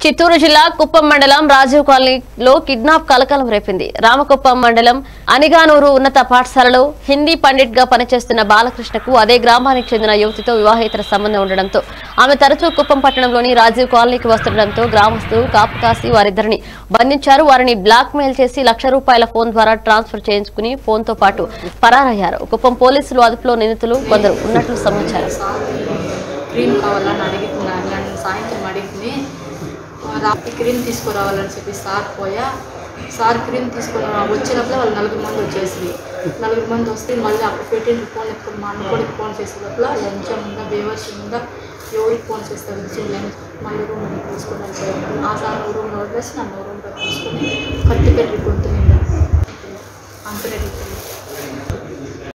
చిత్తూరు జిల్లా కుప్పం మండలం రాజీవ్ కాలనీలో కిడ్నాప్ కలకలం రేపింది రామకుప్పం మండలం అనిగానూరు ఉన్నత పాఠశాలలో హిందీ పండిట్ గా పనిచేస్తున్న బాలకృష్ణకు అదే గ్రామానికి చెందిన యువతితో వివాహేతర సంబంధం ఉండడంతో ఆమె తరచూ కుప్పం పట్టణంలోని రాజీవ్ కాలనీకి వస్తుండటంతో గ్రామస్తులు కాపు కాసి వారిద్దరిని బంధించారు వారిని బ్లాక్ మెయిల్ చేసి లక్ష రూపాయల ఫోన్ ద్వారా ట్రాన్స్ఫర్ చేయించుకుని ఫోన్ తో పాటు పరారయ్యారు కుప్పం పోలీసులు అదుపులో నిందితులు కొందరు ఉన్నట్లు సమాచారం క్రీమ్ కావాలని అడిగి నన్ను సాయంత్రం అడిగింది రాత్రి క్రీమ్ తీసుకురావాలని చెప్పి సార్ పోయా సార్ క్రీమ్ తీసుకుని వచ్చినప్పుడు వాళ్ళు నలుగురు మంది వచ్చేసి నలుగురు మంది వస్తే మళ్ళీ అప్పుడు పెట్టిన ఫోన్ ఎప్పుడు మా అన్న కూడా ఫోన్ చేసే లోపల లంచం ఉందా బేవర్స్ ఉందా ఎవరికి ఫోన్ చేస్తే విషయం మళ్ళీ రూమ్ తీసుకుని వెళ్ళిపోయాను ఆ సార్ రూమ్లో వదిలేసి నన్ను రూమ్లో తీసుకుని కత్తి పెట్టి గొంతు నిండా అంతరెడ్డి